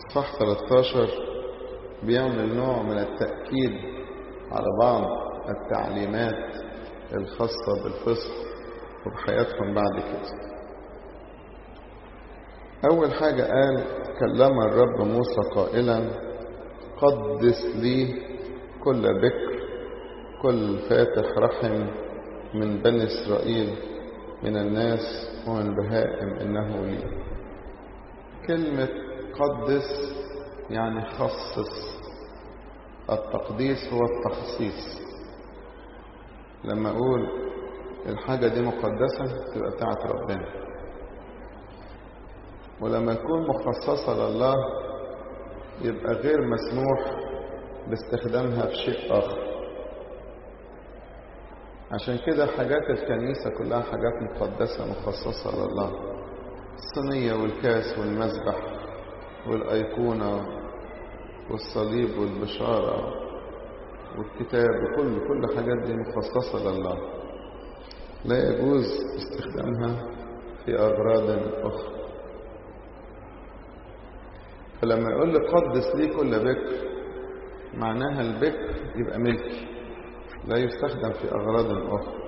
صح 13 بيعمل نوع من التأكيد على بعض التعليمات الخاصة بالفصح وبحياتهم بعد كده أول حاجة قال كلم الرب موسى قائلا قدس لي كل بكر كل فاتح رحم من بني إسرائيل من الناس ومن البهائم إنه لي كلمة قدس يعني خصص التقديس هو التخصيص لما أقول الحاجة دي مقدسة تبقى بتاعت ربنا ولما يكون مخصصة لله يبقى غير مسموح باستخدامها في شيء آخر عشان كده حاجات الكنيسة كلها حاجات مقدسة مخصصة لله الصينية والكاس والمذبح والأيقونة والصليب والبشارة والكتاب وكل كل الحاجات دي مخصصة لله لا يجوز استخدامها في أغراض أخرى فلما يقول لي قدس لي كل بكر معناها البكر يبقى ملكي لا يستخدم في أغراض أخرى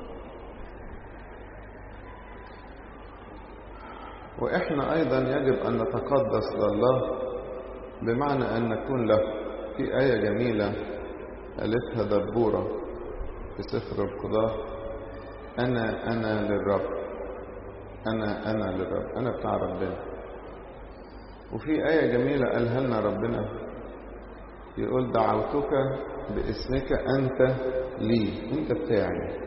وإحنا أيضا يجب أن نتقدس لله بمعنى أن نكون له في آية جميلة قالتها دبورة في سفر القضاء أنا أنا للرب أنا أنا للرب أنا بتاع ربنا وفي آية جميلة قالها لنا ربنا يقول دعوتك باسمك أنت لي أنت بتاعي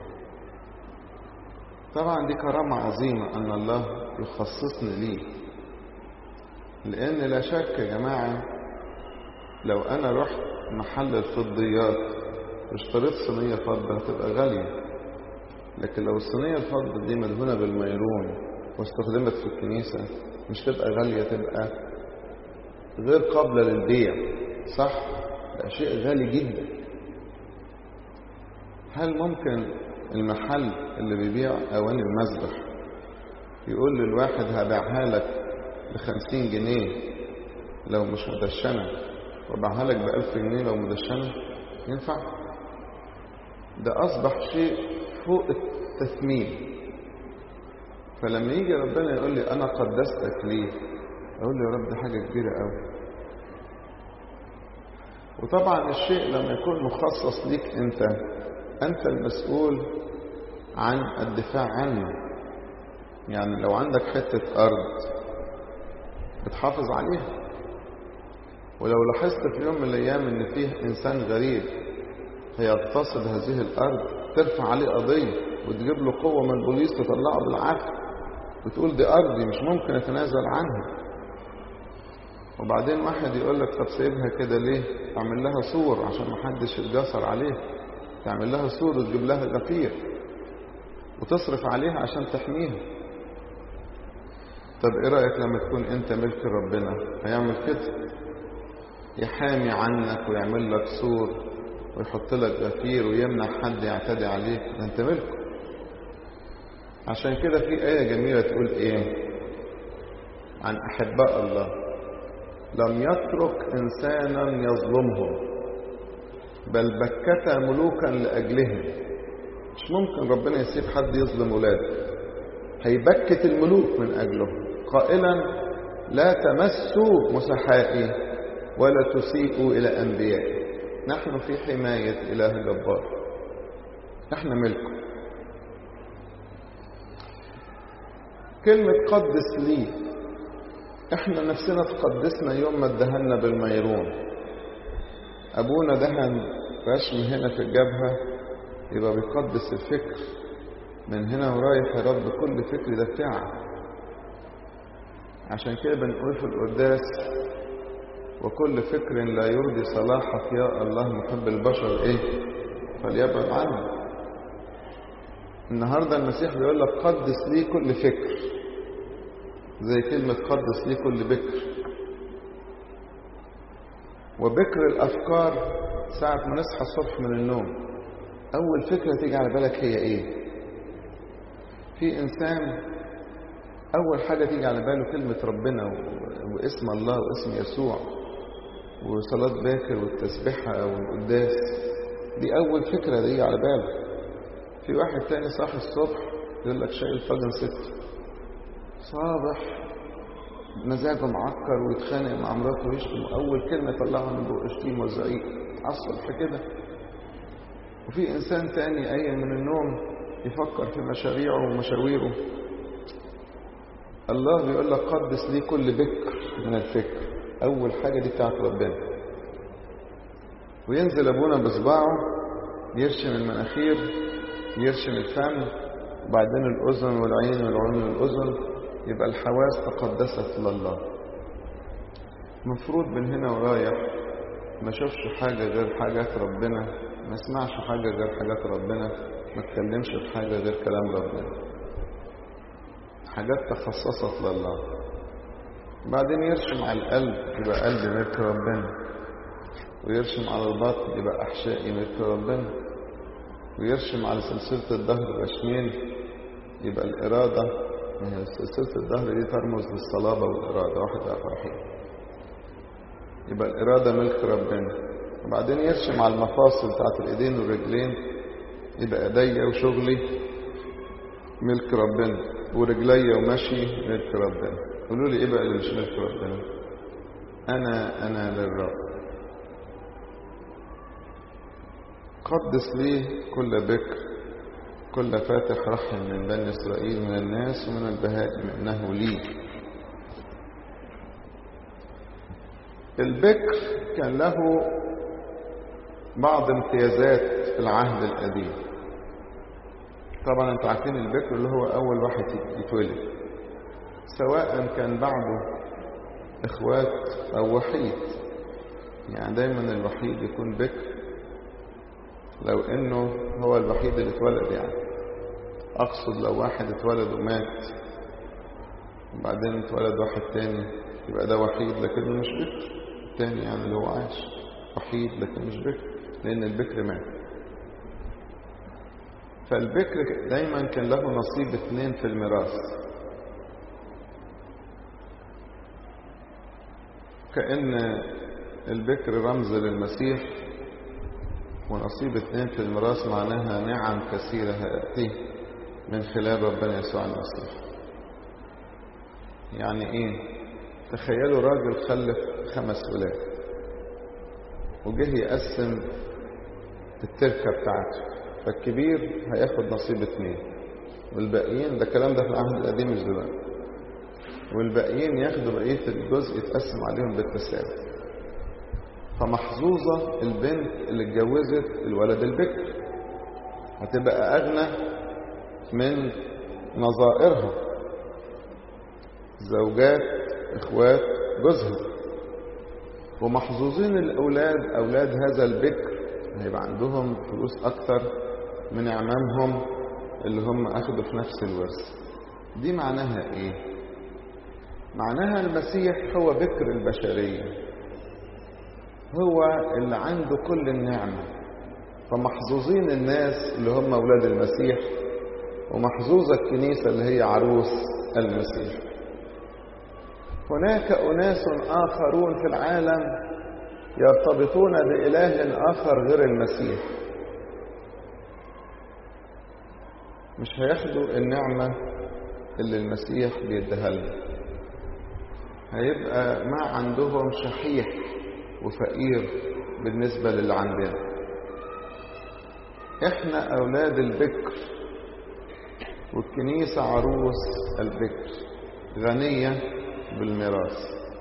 طبعا دي كرامة عظيمة أن الله يخصصني ليه لأن لا شك يا جماعة لو أنا رحت محل الفضيات واشتريت صينية فضة هتبقى غالية لكن لو الصينية الفضة دي مدهونة بالميرون واستخدمت في الكنيسة مش تبقى غالية تبقى غير قابلة للبيع صح؟ ده شيء غالي جدا هل ممكن المحل اللي بيبيع أواني المذبح يقول للواحد هبيعها لك بخمسين جنيه لو مش مدشنة وبيعها لك بألف جنيه لو مدشنة ينفع ده أصبح شيء فوق التثمين فلما يجي ربنا يقول لي أنا قدستك ليه أقول له يا رب دي حاجة كبيرة أوي وطبعا الشيء لما يكون مخصص ليك أنت أنت المسؤول عن الدفاع عنه يعني لو عندك حتة أرض بتحافظ عليها ولو لاحظت في يوم من الأيام إن فيه إنسان غريب هيغتصب هذه الأرض ترفع عليه قضية وتجيب له قوة من البوليس تطلعه بالعافية وتقول دي أرضي مش ممكن أتنازل عنها وبعدين واحد يقول لك طب سيبها كده ليه؟ اعمل لها سور عشان محدش يتجسر عليها تعمل لها سور وتجيب لها غفير وتصرف عليها عشان تحميها طب ايه رأيك لما تكون انت ملك ربنا هيعمل كده يحامي عنك ويعمل لك سور ويحط لك غفير ويمنع حد يعتدي عليك ده انت ملكه عشان كده في آية جميلة تقول ايه عن أحباء الله لم يترك إنسانا يظلمهم بل بكت ملوكا لأجلهم مش ممكن ربنا يسيب حد يظلم ولاده هيبكت الملوك من أجلهم قائلا لا تمسوا مسحائي ولا تسيئوا إلى أنبيائي نحن في حماية إله جبار نحن ملكه كلمة قدس لي احنا نفسنا تقدسنا يوم ما ادهنا بالميرون ابونا دهن رسم هنا في الجبهة يبقى بيقدس الفكر من هنا ورايح يا رب كل فكر ده بتاعك عشان كده بنقول في القداس وكل فكر لا يرضي صلاحك يا الله محب البشر ايه فليبعد عنه النهارده المسيح بيقول لك قدس لي كل فكر زي كلمة قدس لي كل بكر وبكر الأفكار ساعة ما نصحى الصبح من النوم أول فكرة تيجي على بالك هي إيه؟ في إنسان أول حاجة تيجي على باله كلمة ربنا واسم الله واسم يسوع وصلاة باكر والتسبيحة والقداس دي أول فكرة دي على باله في واحد تاني صاحي الصبح يقول لك شايل طاجن ست صابح مزاجه معكر ويتخانق مع مراته ويشتم أول كلمة يطلعها من بقه شتيم وزعيق على الصبح كده وفي إنسان تاني قايم من النوم يفكر في مشاريعه ومشاويره الله بيقول لك قدس لي كل بكر من الفكر أول حاجة دي بتاعت ربنا وينزل أبونا بصباعه يرشم المناخير يرشم الفم وبعدين الأذن والعين والعين والأذن يبقى الحواس تقدست لله المفروض من هنا ورايح ما شوفش حاجة غير حاجات ربنا ما اسمعش حاجة غير حاجات ربنا ما اتكلمش في حاجة غير كلام ربنا حاجات تخصصت لله بعدين يرشم على القلب يبقى قلب ملك ربنا ويرشم على البطن يبقى أحشائي ملك ربنا ويرشم على سلسلة الظهر رشمين يبقى الإرادة ما هي سلسلة الظهر دي ترمز للصلابة والإرادة واحدة فرحين يبقى الإرادة ملك ربنا وبعدين يرشم على المفاصل بتاعت الإيدين والرجلين يبقى إيديا وشغلي ملك ربنا ورجليا ومشي ملك ربنا قولوا لي إيه بقى اللي مش ملك ربنا أنا أنا للرب قدس لي كل بكر كل فاتح رحم من بني إسرائيل من الناس ومن البهائم إنه لي البكر كان له بعض امتيازات في العهد القديم طبعا انتوا عارفين البكر اللي هو أول واحد يتولد سواء كان بعده إخوات أو وحيد يعني دايما الوحيد يكون بكر لو انه هو الوحيد اللي اتولد يعني اقصد لو واحد اتولد ومات وبعدين اتولد واحد تاني يبقى ده وحيد لكنه مش بكر التاني يعني اللي هو عايش وحيد لكن مش بكر لان البكر مات فالبكر دايما كان له نصيب اثنين في الميراث كأن البكر رمز للمسيح ونصيب اثنين في الميراث معناها نعم كثيرة هتأتي من خلال ربنا يسوع المسيح يعني ايه تخيلوا راجل خلف خمس ولاد وجه يقسم التركة بتاعته فالكبير هياخد نصيب اثنين والباقيين ده الكلام ده في العهد القديم مش دلوقتي والباقيين ياخدوا بقية الجزء يتقسم عليهم بالتساوي فمحظوظة البنت اللي اتجوزت الولد البكر هتبقى أغنى من نظائرها زوجات إخوات جوزها ومحظوظين الأولاد أولاد هذا البكر هيبقى عندهم فلوس أكتر من أعمامهم اللي هم أخدوا في نفس الورث دي معناها إيه؟ معناها المسيح هو بكر البشريه هو اللي عنده كل النعمة فمحظوظين الناس اللي هم أولاد المسيح ومحظوظة الكنيسة اللي هي عروس المسيح هناك أناس آخرون في العالم يرتبطون بإله آخر غير المسيح مش هياخدوا النعمة اللي المسيح بيديها لنا هيبقى ما عندهم شحيح وفقير بالنسبة للي عندنا احنا اولاد البكر والكنيسة عروس البكر غنية بالميراث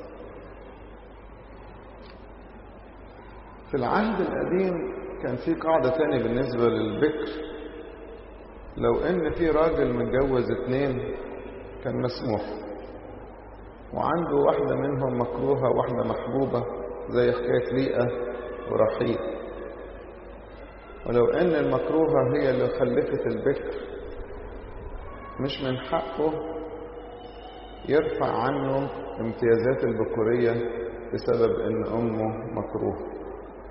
في العهد القديم كان في قاعدة تانية بالنسبة للبكر لو ان في راجل متجوز اتنين كان مسموح وعنده واحدة منهم مكروهة واحدة محبوبة زي حكاية ليئة ورحيل ولو ان المكروهة هي اللي خلفت البكر مش من حقه يرفع عنه امتيازات البكورية بسبب ان امه مكروه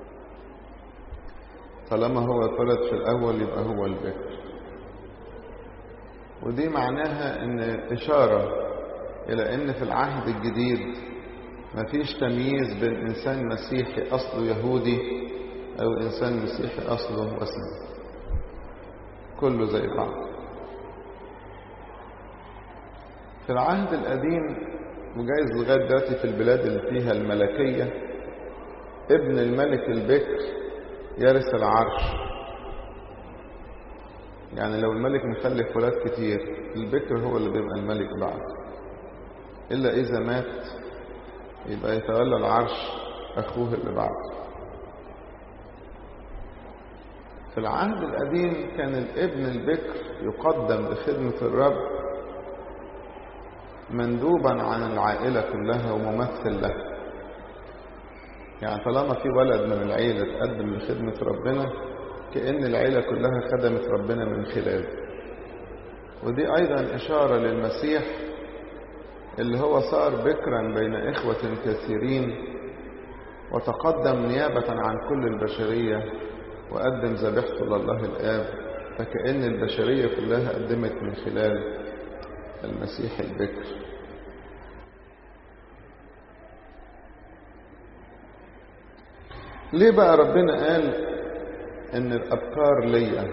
طالما هو اتولد في الاول يبقى هو البكر ودي معناها ان اشارة إلى أن في العهد الجديد مفيش تمييز بين إنسان مسيحي أصله يهودي أو إنسان مسيحي أصله وثني كله زي بعض في العهد القديم وجايز لغاية دلوقتي في البلاد اللي فيها الملكية ابن الملك البكر يرث العرش يعني لو الملك مخلف ولاد كتير البكر هو اللي بيبقى الملك بعد إلا إذا مات يبقى يتولى العرش أخوه اللي بعده في العهد القديم كان الابن البكر يقدم لخدمة الرب مندوبا عن العائلة كلها وممثل لها يعني طالما في ولد من العيلة تقدم لخدمة ربنا كأن العيلة كلها خدمت ربنا من خلاله ودي أيضا إشارة للمسيح اللي هو صار بكرا بين إخوة كثيرين وتقدم نيابة عن كل البشرية وقدم ذبيحته لله الآب فكأن البشرية كلها قدمت من خلال المسيح البكر ليه بقى ربنا قال ان الابكار ليا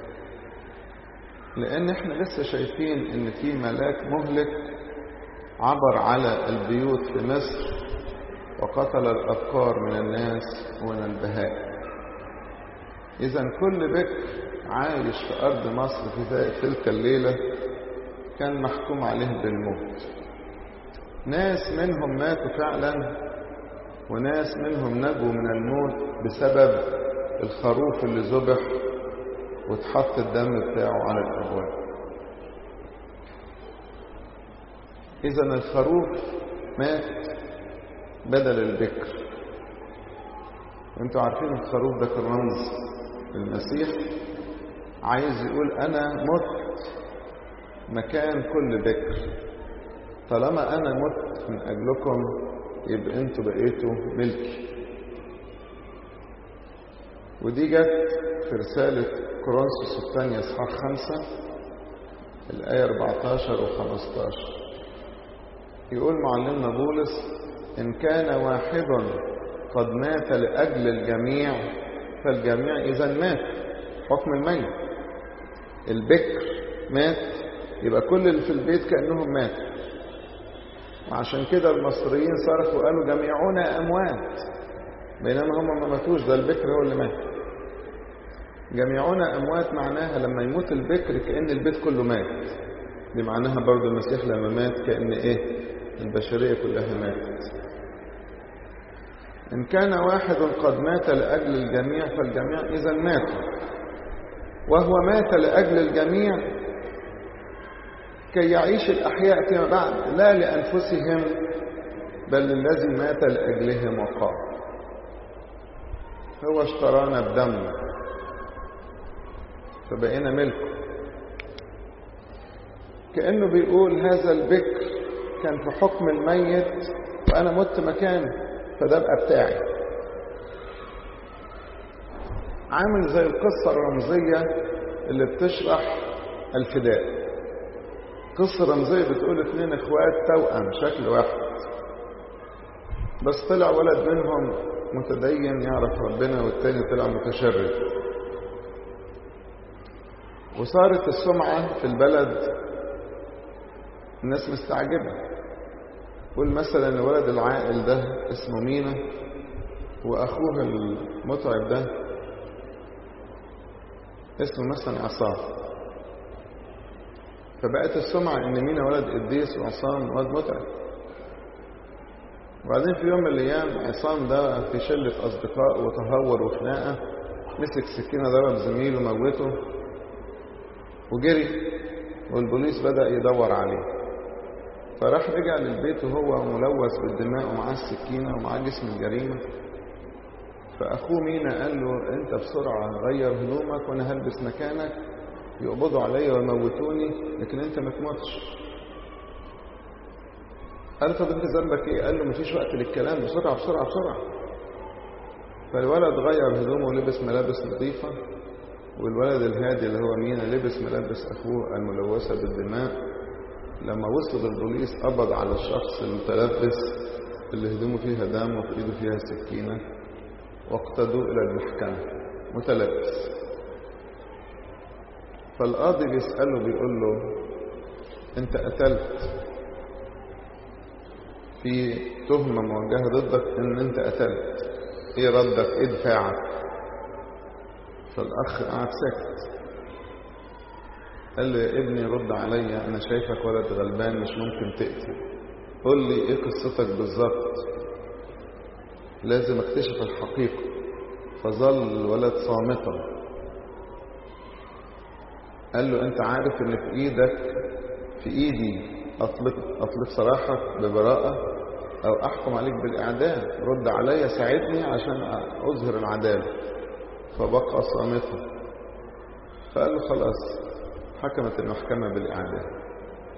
لان احنا لسه شايفين ان في ملاك مهلك عبر على البيوت في مصر وقتل الابكار من الناس ومن البهائم اذا كل بكر عايش في ارض مصر في تلك الليله كان محكوم عليه بالموت ناس منهم ماتوا فعلا وناس منهم نجوا من الموت بسبب الخروف اللي ذبح واتحط الدم بتاعه على الابواب اذا الخروف مات بدل البكر وانتوا عارفين الخروف ده كان رمز المسيح عايز يقول انا مت مكان كل بكر طالما انا مت من اجلكم يبقى انتوا بقيتوا ملكي ودي جت في رسالة كورنثوس الثانية اصحاح خمسة الآية 14 و 15 يقول معلمنا بولس إن كان واحد قد مات لأجل الجميع فالجميع إذا مات حكم الميت البكر مات يبقى كل اللي في البيت كأنهم ماتوا وعشان كده المصريين صرخوا وقالوا جميعنا أموات بينما هم ما ماتوش ده البكر هو اللي مات جميعنا أموات معناها لما يموت البكر كأن البيت كله مات دي معناها برضو المسيح لما مات كأن إيه البشرية كلها ماتت إن كان واحد قد مات لأجل الجميع فالجميع إذا ماتوا وهو مات لأجل الجميع كي يعيش الأحياء فيما بعد لا لأنفسهم بل الذي مات لأجلهم وقام هو اشترانا بدمه فبقينا ملكه كأنه بيقول هذا البكر كان في حكم الميت وأنا مت مكانه فده بقى بتاعي عامل زي القصة الرمزية اللي بتشرح الفداء قصة رمزية بتقول اتنين اخوات توأم شكل واحد بس طلع ولد منهم متدين يعرف ربنا والتاني طلع متشرد وصارت السمعة في البلد الناس مستعجبة قول مثلا الولد العاقل ده اسمه مينا واخوه المتعب ده اسمه مثلا عصام فبقت السمعة ان مينا ولد قديس وعصام ولد متعب وبعدين في يوم من الايام عصام ده في شلة اصدقاء وتهور وخناقة مسك سكينة ضرب زميله موته وجري والبوليس بدأ يدور عليه فراح رجع للبيت وهو ملوث بالدماء ومعاه السكينة ومعاه جسم الجريمة فأخوه مينا قال له أنت بسرعة غير هدومك وأنا هلبس مكانك يقبضوا عليا ويموتوني لكن أنت ما تموتش قال له طب أنت ذنبك إيه؟ قال له مفيش وقت للكلام بسرعة بسرعة بسرعة فالولد غير هدومه ولبس ملابس نظيفة والولد الهادي اللي هو مينا لبس ملابس أخوه الملوثة بالدماء لما وصل البوليس قبض على الشخص المتلبس اللي هدومه فيها دم وفي ايده فيها سكينة واقتدوا إلى المحكمة متلبس فالقاضي بيسأله بيقول له أنت قتلت في تهمة موجهة ضدك إن أنت قتلت إيه ردك إيه دفاعك فالأخ قعد ساكت قال لي يا ابني رد عليا أنا شايفك ولد غلبان مش ممكن تقتل قول لي إيه قصتك بالظبط لازم اكتشف الحقيقة فظل الولد صامتا قال له انت عارف ان في ايدك في ايدي اطلق اطلق سراحك ببراءة او احكم عليك بالاعدام رد عليا ساعدني عشان اظهر العدالة فبقى صامتا فقال له خلاص حكمت المحكمة بالاعدام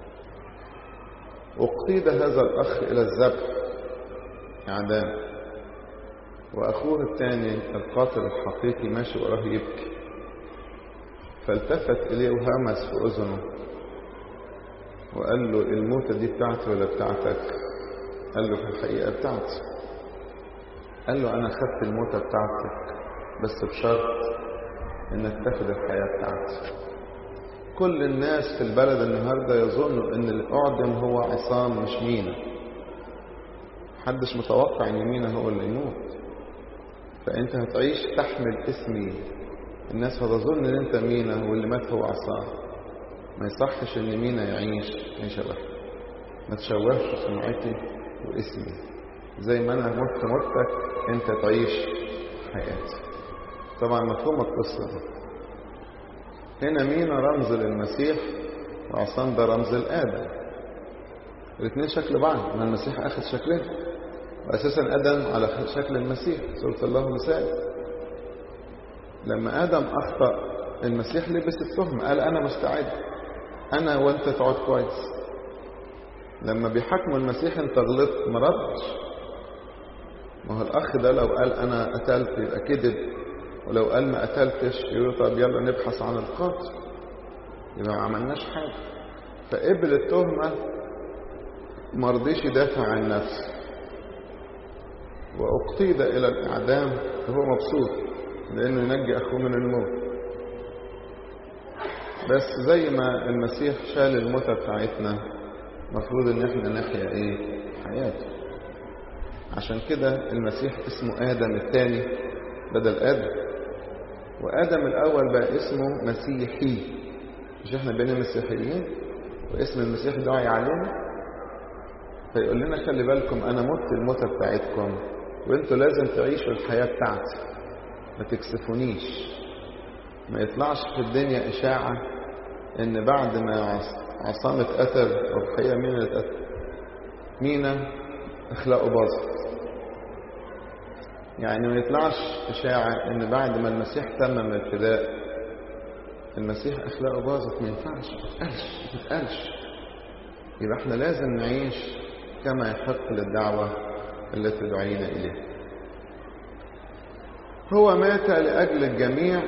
اقتيد هذا الاخ الى الذبح اعدام واخوه الثاني القاتل الحقيقي ماشي وراه يبكي فالتفت إليه وهمس في أذنه وقال له الموتة دي بتاعتي ولا بتاعتك قال له في الحقيقة بتاعتي قال له أنا خدت الموتة بتاعتك بس بشرط إنك تاخد الحياة بتاعتي كل الناس في البلد النهاردة يظنوا إن الأعدم هو عصام مش مينا محدش متوقع إن مينا هو اللي يموت فأنت هتعيش تحمل اسمي الناس هتظن ان انت مينا واللي مات هو عصام ما يصحش ان مينا يعيش عيشه وحده ما تشوهش سمعتي واسمي زي ما انا مت موتك انت تعيش حياتي طبعا مفهوم القصه دي هنا مينا رمز للمسيح وعصام ده رمز لادم الاثنين شكل بعض ما المسيح اخذ شكلين واساسا ادم على شكل المسيح صوره الله مثال لما آدم أخطأ المسيح لبس التهمة قال أنا مستعد أنا وأنت تقعد كويس لما بيحكموا المسيح أنت غلطت ما ردش ما هو الأخ ده لو قال أنا قتلت يبقى كذب ولو قال ما قتلتش يقول طب يلا نبحث عن القاتل يبقى ما عملناش حاجة فقبل التهمة ما رضيش يدافع عن نفسه واقتيد إلى الإعدام وهو مبسوط لأنه ينجي أخوه من الموت بس زي ما المسيح شال الموتة بتاعتنا مفروض ان احنا نحيا ايه حياته عشان كده المسيح اسمه آدم الثاني بدل آدم وآدم الأول بقى اسمه مسيحي مش احنا بين مسيحيين واسم المسيح داعي علينا فيقول لنا خلي بالكم أنا مت الموتة بتاعتكم وانتوا لازم تعيشوا الحياة بتاعتي ما تكسفونيش ما يطلعش في الدنيا إشاعة إن بعد ما عصام اتقتل أو الحقيقة مين اللي اتقتل؟ مينا أخلاقه باظت يعني ما يطلعش إشاعة إن بعد ما المسيح تمم الفداء المسيح أخلاقه باظت ما ينفعش ما تتقالش ما تتقالش يبقى احنا لازم نعيش كما يحق للدعوة التي دعينا إليها هو مات لأجل الجميع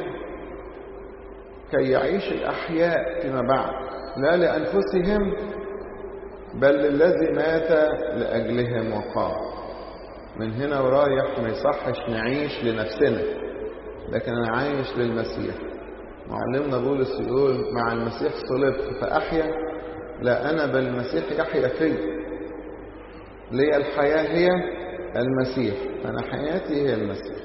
كي يعيش الأحياء فيما بعد لا لأنفسهم بل للذي مات لأجلهم وقام من هنا ورايح ما يصحش نعيش لنفسنا لكن أنا عايش للمسيح معلمنا بولس يقول مع المسيح صلبت فأحيا لا أنا بل المسيح يحيا في لي الحياة هي المسيح أنا حياتي هي المسيح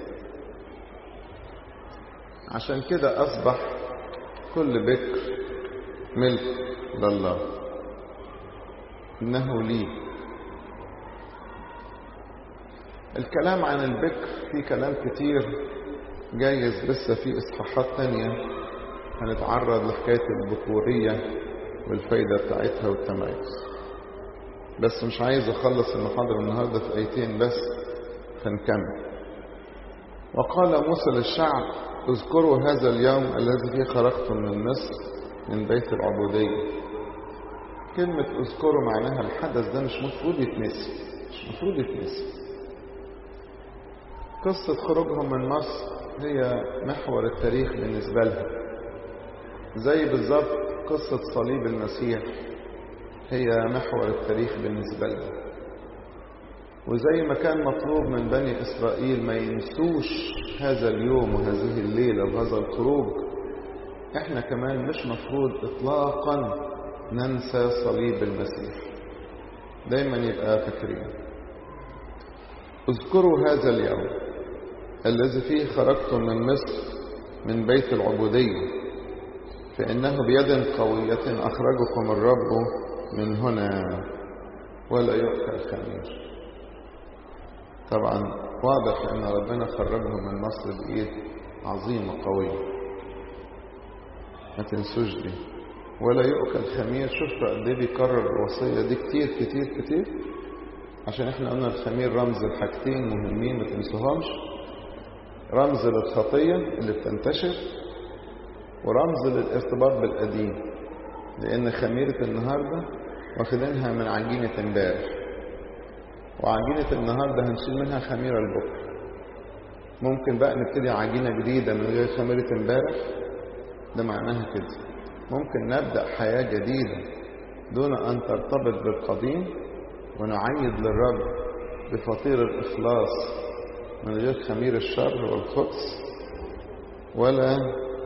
عشان كده أصبح كل بكر ملك لله إنه لي الكلام عن البكر في كلام كتير جايز لسه في إصحاحات تانية هنتعرض لحكاية البكورية والفايدة بتاعتها والتميز بس مش عايز أخلص المحاضرة النهاردة في آيتين بس فنكمل وقال موسى للشعب اذكروا هذا اليوم الذي فيه خرجتم من مصر من بيت العبودية كلمة اذكروا معناها الحدث ده مش مفروض يتنسي مش مفروض يتنسي قصة خروجهم من مصر هي محور التاريخ بالنسبة لهم زي بالظبط قصة صليب المسيح هي محور التاريخ بالنسبة لنا وزي ما كان مطلوب من بني إسرائيل ما ينسوش هذا اليوم وهذه الليلة وهذا الخروج احنا كمان مش مفروض اطلاقا ننسى صليب المسيح دايما يبقى فاكرين اذكروا هذا اليوم الذي فيه خرجتم من مصر من بيت العبودية فإنه بيد قوية أخرجكم الرب من هنا ولا يؤكل خمير طبعا واضح ان ربنا خرجهم من مصر بايد عظيمه قويه ما تنسوش دي ولا يؤكل خمير شفتوا قد ايه بيكرر الوصيه دي كتير كتير كتير عشان احنا قلنا الخمير رمز لحاجتين مهمين ما تنسوهمش رمز للخطيه اللي بتنتشر ورمز للارتباط بالقديم لان خميره النهارده واخدينها من عجينه امبارح وعجينة النهاردة هنشيل منها خميرة لبكرة ممكن بقى نبتدي عجينة جديدة من غير خميرة امبارح ده معناها كده ممكن نبدأ حياة جديدة دون أن ترتبط بالقديم ونعيد للرب بفطير الإخلاص من غير خمير الشر والخبث ولا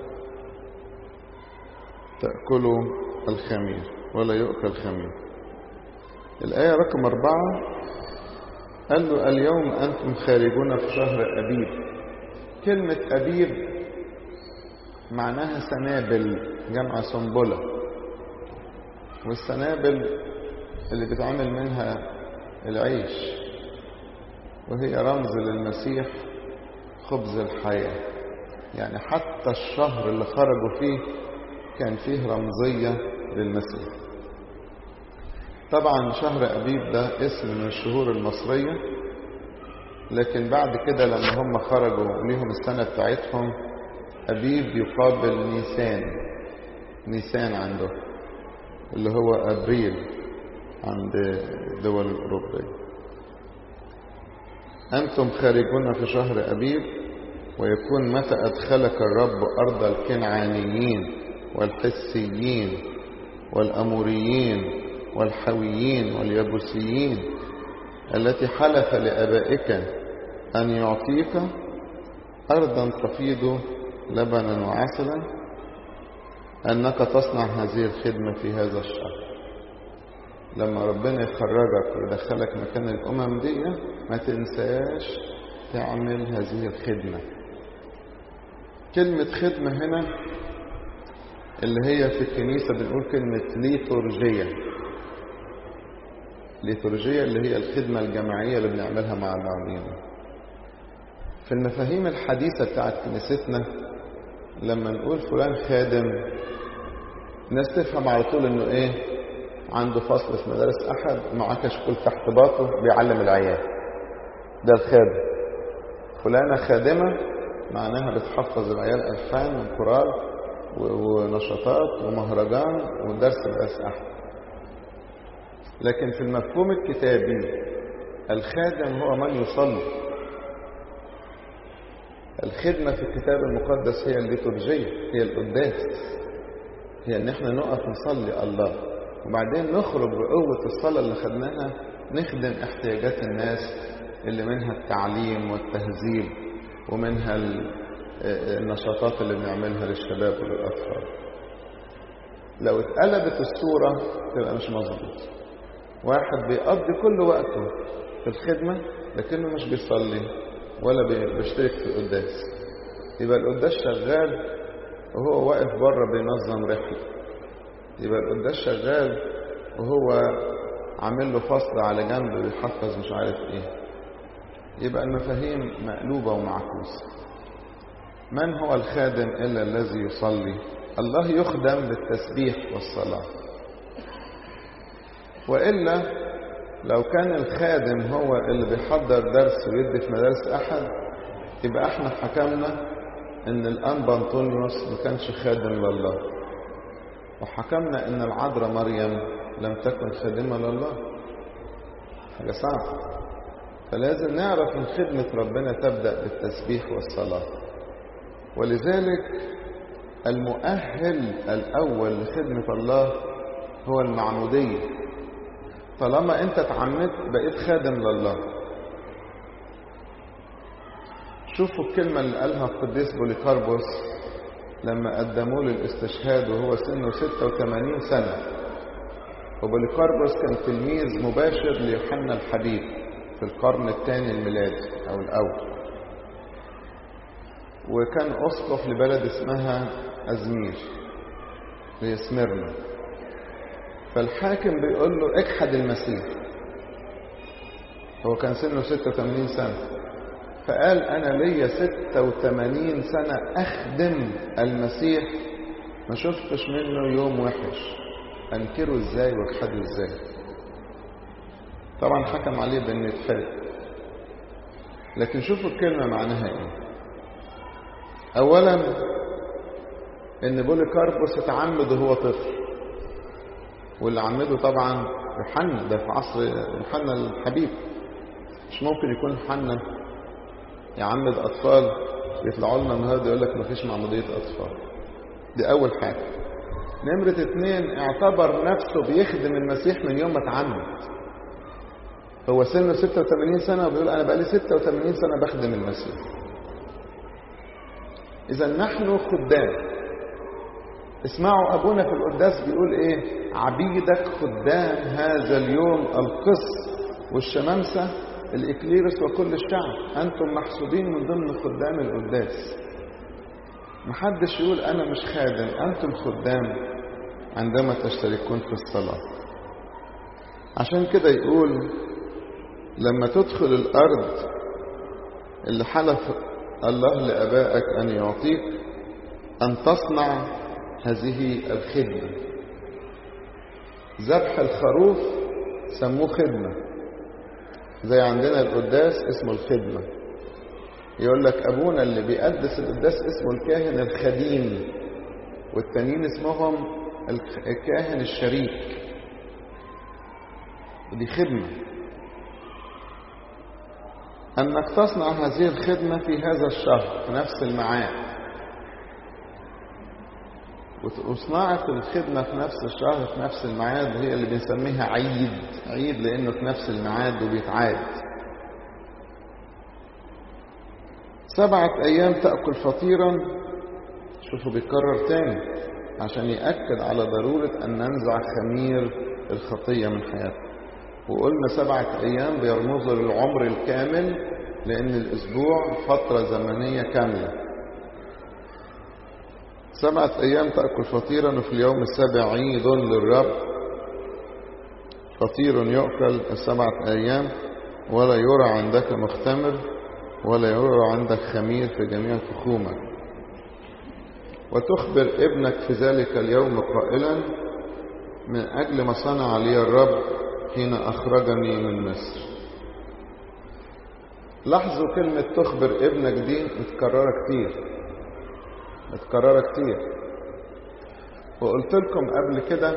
تأكلوا الخمير ولا يؤكل خمير الآية رقم أربعة قال له اليوم أنتم خارجون في شهر أبيب كلمة أبيب معناها سنابل جمع سنبلة والسنابل اللي بيتعمل منها العيش وهي رمز للمسيح خبز الحياة يعني حتى الشهر اللي خرجوا فيه كان فيه رمزية للمسيح طبعا شهر أبيب ده اسم من الشهور المصرية لكن بعد كده لما هم خرجوا ليهم السنة بتاعتهم أبيب يقابل نيسان نيسان عنده اللي هو أبريل عند الدول الأوروبية أنتم خارجون في شهر أبيب ويكون متى أدخلك الرب أرض الكنعانيين والحسيين والأموريين والحويين واليبوسيين التي حلف لآبائك أن يعطيك أرضا تفيض لبنا وعسلا أنك تصنع هذه الخدمة في هذا الشهر لما ربنا يخرجك ويدخلك مكان الأمم دي ما تنساش تعمل هذه الخدمة كلمة خدمة هنا اللي هي في الكنيسة بنقول كلمة ليتورجية ليتورجية اللي هي الخدمة الجماعية اللي بنعملها مع بعضينا في المفاهيم الحديثة بتاعت كنيستنا لما نقول فلان خادم الناس تفهم على طول انه ايه عنده فصل في مدارس احد معاه كشكول تحت باطه بيعلم العيال ده الخادم فلانة خادمة معناها بتحفظ العيال ألحان وكورال ونشاطات ومهرجان ودرس مدارس أحد لكن في المفهوم الكتابي الخادم هو من يصلي الخدمة في الكتاب المقدس هي الليتورجية هي القداس هي ان احنا نقف نصلي الله وبعدين نخرج بقوة الصلاة اللي خدناها نخدم احتياجات الناس اللي منها التعليم والتهذيب ومنها النشاطات اللي بنعملها للشباب وللأطفال لو اتقلبت الصورة تبقى مش مظبوط واحد بيقضي كل وقته في الخدمة لكنه مش بيصلي ولا بيشترك في القداس يبقى القداس شغال وهو واقف بره بينظم رحلة يبقى القداس شغال وهو عامل له فصل على جنب بيحفظ مش عارف ايه يبقى المفاهيم مقلوبة ومعكوسة من هو الخادم إلا الذي يصلي الله يخدم بالتسبيح والصلاة وإلا لو كان الخادم هو اللي بيحضر درس ويدي في مدارس أحد يبقى احنا حكمنا ان الأنبا أنطونيوس ما كانش خادم لله وحكمنا ان العذراء مريم لم تكن خادمة لله حاجة صعبة فلازم نعرف ان خدمة ربنا تبدأ بالتسبيح والصلاة ولذلك المؤهل الأول لخدمة الله هو المعمودية طالما انت اتعمدت بقيت خادم لله شوفوا الكلمة اللي قالها القديس بوليكاربوس لما قدموه للاستشهاد وهو سنه 86 سنة وبوليكاربوس كان تلميذ مباشر ليوحنا الحبيب في القرن الثاني الميلادي أو الأول وكان أسقف لبلد اسمها أزمير اللي سميرنا فالحاكم بيقول له اجحد المسيح هو كان سنه 86 سنة فقال أنا ليا 86 سنة أخدم المسيح ما شفتش منه يوم وحش أنكره إزاي واجحده إزاي طبعا حكم عليه بأنه يتفاد لكن شوفوا الكلمة معناها إيه أولا إن بوليكاربوس اتعمد وهو طفل واللي عمده طبعا يوحنا ده في عصر يوحنا الحبيب مش ممكن يكون يوحنا يعمد أطفال يطلعوا لنا النهارده يقول لك مفيش معمودية أطفال دي أول حاجة نمرة اتنين اعتبر نفسه بيخدم المسيح من يوم ما اتعمد هو سنه 86 سنة وبيقول أنا بقالي 86 سنة بخدم المسيح إذا نحن خدام اسمعوا أبونا في القداس بيقول إيه عبيدك خدام هذا اليوم القس والشمامسة الإكليرس وكل الشعب أنتم محسوبين من ضمن خدام القداس محدش يقول أنا مش خادم أنتم خدام عندما تشتركون في الصلاة عشان كده يقول لما تدخل الأرض اللي حلف الله لأبائك أن يعطيك أن تصنع هذه الخدمة ذبح الخروف سموه خدمة زي عندنا القداس اسمه الخدمة يقول لك أبونا اللي بيقدس القداس اسمه الكاهن الخديم والتانيين اسمهم الكاهن الشريك دي خدمة أنك تصنع هذه الخدمة في هذا الشهر في نفس الميعاد وصناعة الخدمة في نفس الشهر في نفس الميعاد هي اللي بنسميها عيد عيد لأنه في نفس الميعاد وبيتعاد سبعة أيام تأكل فطيرا شوفوا بيتكرر تاني عشان يأكد على ضرورة أن ننزع خمير الخطية من حياتنا وقلنا سبعة أيام بيرمزوا للعمر الكامل لأن الأسبوع فترة زمنية كاملة سبعة أيام تأكل فطيرا وفي اليوم السابع عيد للرب فطير يؤكل السبعة أيام ولا يرى عندك مختمر ولا يرى عندك خمير في جميع فخومك وتخبر ابنك في ذلك اليوم قائلا من أجل ما صنع لي الرب حين أخرجني من مصر لاحظوا كلمة تخبر ابنك دي متكررة كتير متكررة كتير وقلت لكم قبل كده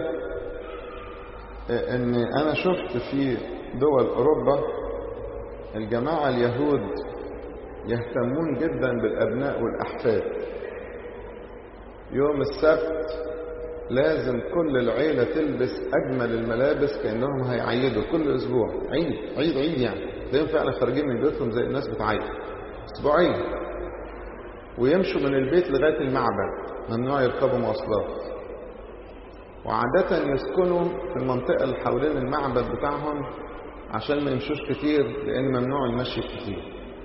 ان انا شفت في دول اوروبا الجماعة اليهود يهتمون جدا بالابناء والاحفاد يوم السبت لازم كل العيلة تلبس أجمل الملابس كأنهم هيعيدوا كل أسبوع عيد عيد عيد يعني تلاقيهم فعلا خارجين من بيوتهم زي الناس بتعيد أسبوعين ويمشوا من البيت لغاية المعبد ممنوع يركبوا مواصلات وعادة يسكنوا في المنطقة اللي حوالين المعبد بتاعهم عشان ما يمشوش كتير لأن ممنوع المشي كتير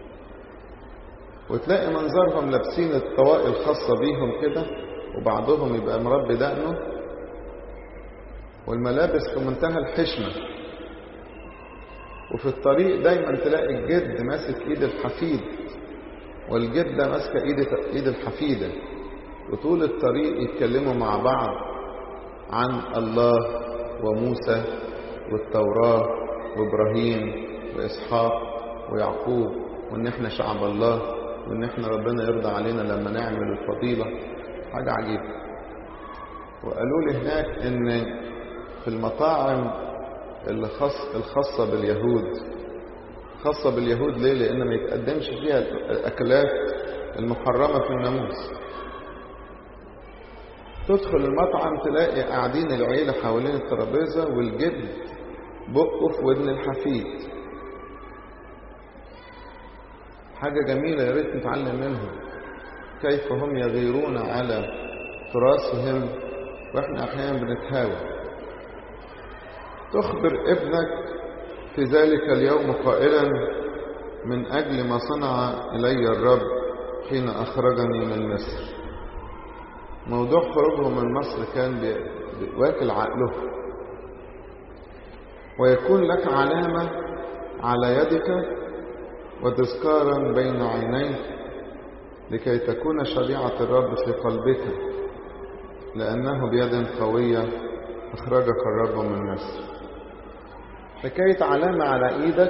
وتلاقي منظرهم لابسين الطواقي الخاصة بيهم كده وبعضهم يبقى مربي دقنه والملابس في منتهى الحشمة وفي الطريق دايما تلاقي الجد ماسك ايد الحفيد والجدة ماسكة ايد ايد الحفيدة وطول الطريق يتكلموا مع بعض عن الله وموسى والتوراة وابراهيم واسحاق ويعقوب وان احنا شعب الله وان احنا ربنا يرضى علينا لما نعمل الفضيلة حاجة عجيبة وقالوا لي هناك ان في المطاعم اللي خاص الخاصة باليهود خاصة باليهود ليه لان ما يتقدمش فيها الاكلات المحرمة في الناموس تدخل المطعم تلاقي قاعدين العيلة حوالين الترابيزة والجد بقه في ودن الحفيد حاجة جميلة يا ريت نتعلم منهم كيف هم يغيرون على تراثهم واحنا احيانا بنتهاوى تخبر ابنك في ذلك اليوم قائلا من اجل ما صنع الي الرب حين اخرجني من مصر موضوع خروجهم من مصر كان واكل عقله ويكون لك علامة على يدك وتذكارا بين عينيك لكي تكون شريعة الرب في قلبك لأنه بيد قوية أخرجك الرب من مصر حكاية علامة على إيدك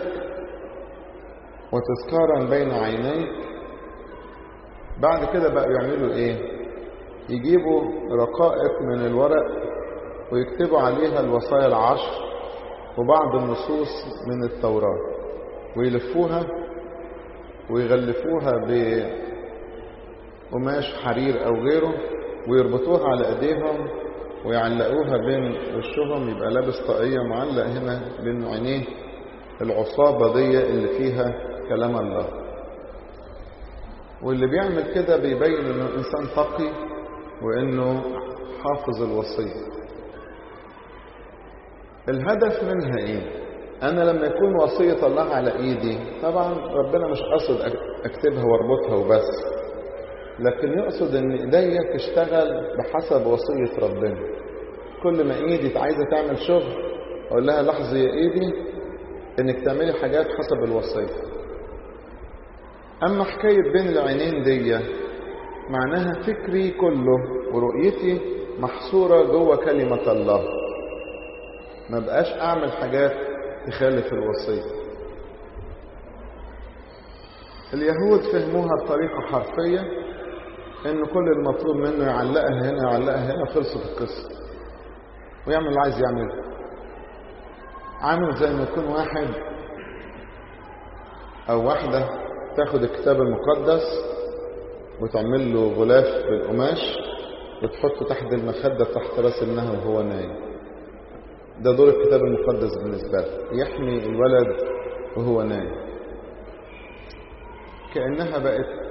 وتذكارا بين عينيك بعد كده بقى يعملوا إيه يجيبوا رقائق من الورق ويكتبوا عليها الوصايا العشر وبعض النصوص من التوراة ويلفوها ويغلفوها بقماش حرير أو غيره ويربطوها على ايديهم ويعلقوها بين وشهم يبقى لابس طاقية معلق هنا بين عينيه العصابة دي اللي فيها كلام الله واللي بيعمل كده بيبين انه انسان تقي وانه حافظ الوصية الهدف منها ايه انا لما يكون وصية الله على ايدي طبعا ربنا مش قصد اكتبها واربطها وبس لكن يقصد ان ايديا تشتغل بحسب وصية ربنا كل ما ايدي عايزة تعمل شغل اقول لها لحظة يا ايدي انك تعملي حاجات حسب الوصية اما حكاية بين العينين دي معناها فكري كله ورؤيتي محصورة جوه كلمة الله ما بقاش اعمل حاجات تخالف الوصية اليهود فهموها بطريقة حرفية ان كل المطلوب منه يعلقها هنا يعلقها هنا خلصت القصة ويعمل اللي عايز يعمله عامل زي ما يكون واحد او واحدة تاخد الكتاب المقدس وتعمل له غلاف بالقماش وتحطه تحت المخدة تحت راس ابنها وهو نايم ده دور الكتاب المقدس بالنسبة له يحمي الولد وهو نايم كأنها بقت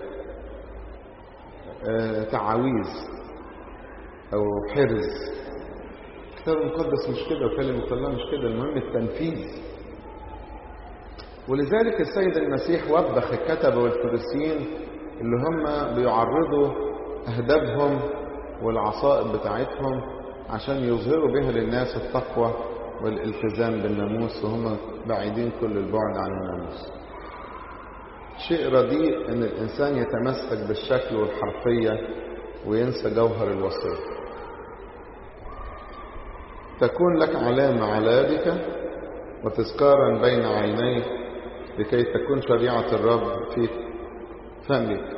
تعاويذ او حرز الكتاب المقدس مش كده وكلمة الله مش كده المهم التنفيذ ولذلك السيد المسيح وبخ الكتبة والفريسيين اللي هم بيعرضوا أهدافهم والعصائب بتاعتهم عشان يظهروا بها للناس التقوى والالتزام بالناموس وهم بعيدين كل البعد عن الناموس شيء رديء ان الانسان يتمسك بالشكل والحرفيه وينسى جوهر الوصيه تكون لك علامه على يدك وتذكارا بين عينيك لكي تكون شريعه الرب في فمك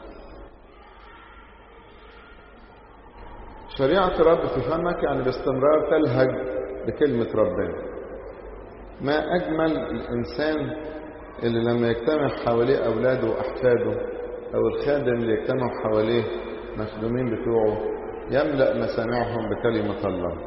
شريعه الرب في فمك يعني باستمرار تلهج بكلمه ربنا ما اجمل الانسان اللي لما يجتمع حواليه أولاده وأحفاده أو الخادم اللي يجتمع حواليه مخدومين بتوعه يملأ مسامعهم بكلمة الله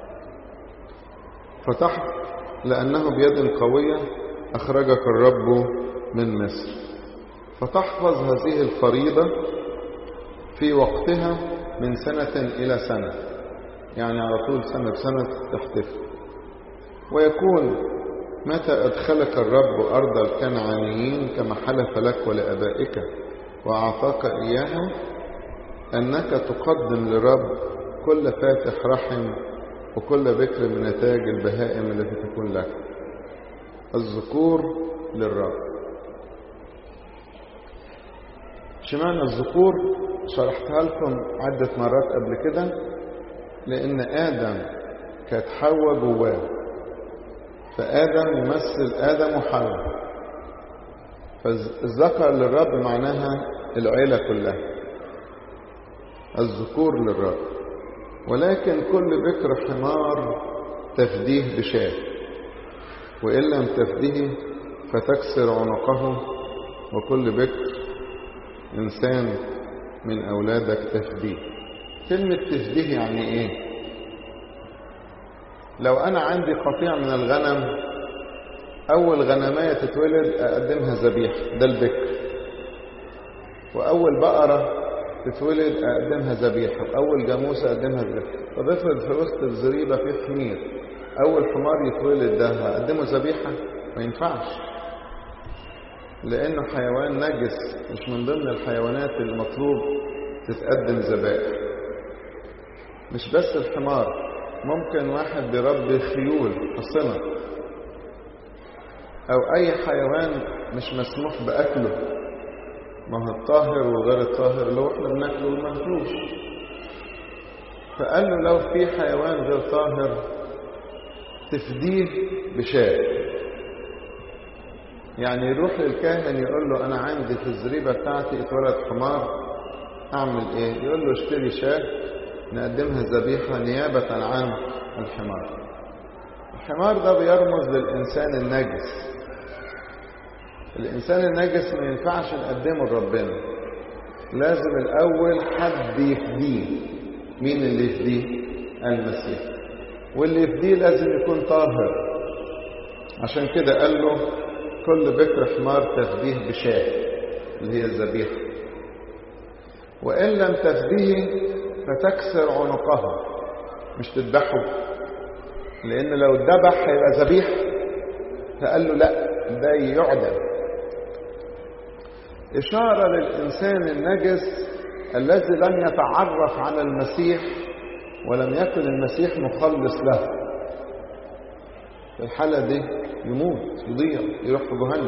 فتح لأنه بيد قوية أخرجك الرب من مصر فتحفظ هذه الفريضة في وقتها من سنة إلى سنة يعني على طول سنة بسنة تحتفل ويكون متى أدخلك الرب أرض الكنعانيين كما حلف لك ولآبائك وأعطاك إياها أنك تقدم لرب كل فاتح رحم وكل بكر من نتاج البهائم التي تكون لك الذكور للرب شمعنا الذكور شرحتها لكم عدة مرات قبل كده لأن آدم كانت حواء جواه فآدم يمثل آدم وحواء فالذكر للرب معناها العيلة كلها الذكور للرب ولكن كل بكر حمار تفديه بشاه وإن لم تفديه فتكسر عنقه وكل بكر إنسان من أولادك تفديه كلمة تفديه يعني إيه لو أنا عندي قطيع من الغنم أول غنماية تتولد أقدمها ذبيحة ده البكر وأول بقرة تتولد أقدمها ذبيحة وأول جاموسة أقدمها ذبيحة طب افرض في وسط الزريبة في حمير أول حمار يتولد ده هقدمه ذبيحة ما ينفعش لأنه حيوان نجس مش من ضمن الحيوانات المطلوب تتقدم ذبائح مش بس الحمار ممكن واحد بيربي خيول حصنة أو أي حيوان مش مسموح بأكله ما هو الطاهر وغير الطاهر لو احنا بناكله ما ناكلوش فقال له لو في حيوان غير طاهر تفديه بشاة يعني يروح للكاهن يقول له انا عندي في الزريبه بتاعتي اتولد حمار اعمل ايه يقول له اشتري شاة نقدمها ذبيحه نيابه عن الحمار الحمار ده بيرمز للانسان النجس الانسان النجس ما ينفعش نقدمه لربنا لازم الاول حد يفديه مين اللي يفديه المسيح واللي يفديه لازم يكون طاهر عشان كده قال له كل بكر حمار تفديه بشاة اللي هي الذبيحة وإن لم تفديه فتكسر عنقها مش تذبحه لأن لو اتذبح هيبقى ذبيح فقال له لا ده يعدم إشارة للإنسان النجس الذي لم يتعرف على المسيح ولم يكن المسيح مخلص له في الحالة دي يموت يضيع يروح في جهنم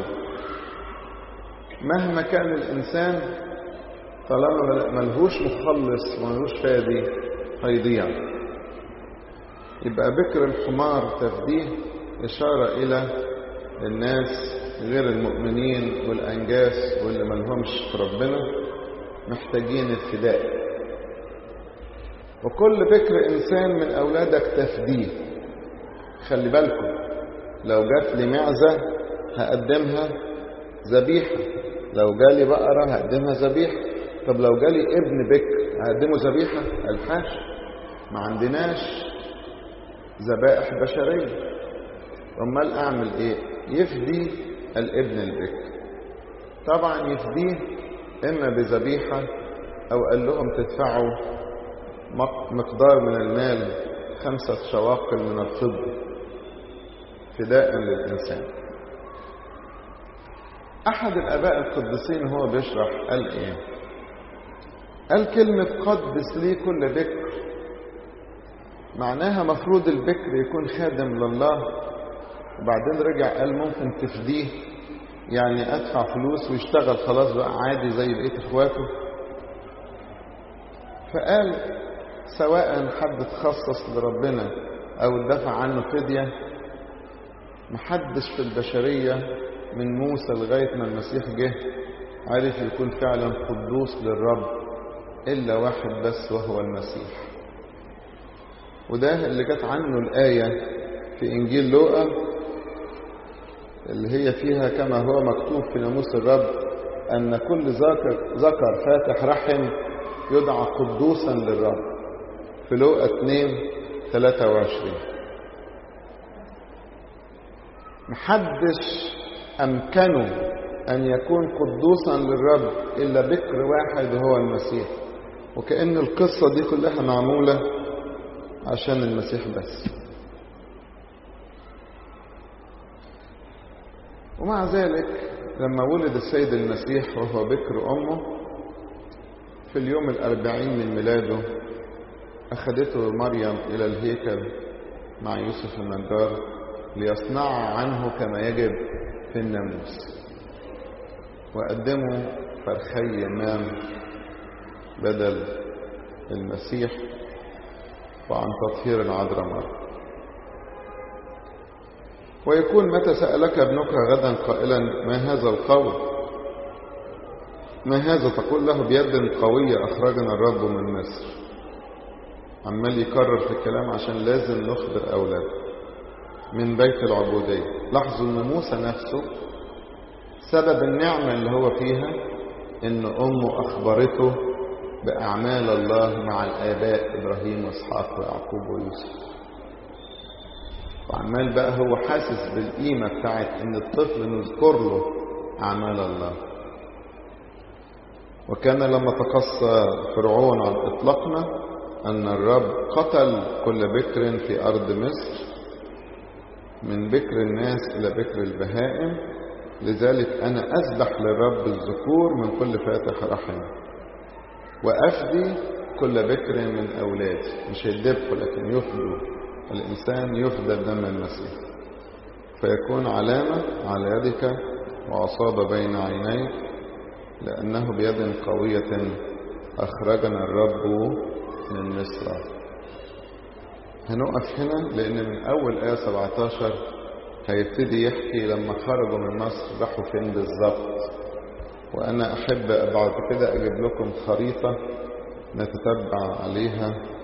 مهما كان الإنسان طالما ملهوش مخلص وملهوش فادي هيضيع يبقى بكر الحمار تفديه إشارة إلى الناس غير المؤمنين والأنجاس واللي ملهمش في ربنا محتاجين الفداء وكل بكر إنسان من أولادك تفديه خلي بالكم لو جات لي معزة هقدمها ذبيحة لو جالي بقرة هقدمها ذبيحة طب لو جالي ابن بكر هقدمه ذبيحة الحاش ما عندناش ذبائح بشرية امال اعمل ايه يفدي الابن البكر طبعا يفديه اما بذبيحة او قال لهم تدفعوا مقدار من المال خمسة شواقل من الفضة فداء للإنسان أحد الآباء القديسين هو بيشرح قال إيه قال كلمة قدس لي كل بكر معناها مفروض البكر يكون خادم لله وبعدين رجع قال ممكن تفديه يعني ادفع فلوس ويشتغل خلاص بقى عادي زي بقيه اخواته فقال سواء حد تخصص لربنا او اتدفع عنه فديه محدش في البشريه من موسى لغايه ما المسيح جه عرف يكون فعلا قدوس للرب الا واحد بس وهو المسيح وده اللي جت عنه الايه في انجيل لوقا اللي هي فيها كما هو مكتوب في ناموس الرب أن كل ذكر, ذكر فاتح رحم يدعى قدوسا للرب في لوقا 2 23 محدش أمكنه أن يكون قدوسا للرب إلا بكر واحد وهو المسيح وكأن القصة دي كلها معمولة عشان المسيح بس ومع ذلك لما ولد السيد المسيح وهو بكر أمه في اليوم الأربعين من ميلاده أخذته مريم إلى الهيكل مع يوسف النجار ليصنع عنه كما يجب في الناموس وقدموا فرخي يمام بدل المسيح وعن تطهير العذراء مريم ويكون متى سألك ابنك غدا قائلا ما هذا القول ما هذا تقول له بيد قوية أخرجنا الرب من مصر عمال يكرر في الكلام عشان لازم نخبر أولاده من بيت العبودية لاحظوا ان موسى نفسه سبب النعمة اللي هو فيها ان امه اخبرته باعمال الله مع الاباء ابراهيم واسحاق ويعقوب ويوسف وعمال بقى هو حاسس بالقيمة بتاعت ان الطفل نذكر له اعمال الله وكان لما تقصى فرعون عن اطلاقنا ان الرب قتل كل بكر في ارض مصر من بكر الناس الى بكر البهائم لذلك انا اذبح للرب الذكور من كل فاتح رحم وافدي كل بكر من اولادي مش هيدبحوا لكن يفدوا الانسان يفدى بدم المسيح فيكون علامه على يدك وعصابه بين عينيك لانه بيد قويه اخرجنا الرب من مصر هنقف هنا لان من اول ايه 17 هيبتدي يحكي لما خرجوا من مصر راحوا فين بالظبط وانا احب بعد كده اجيب لكم خريطه نتتبع عليها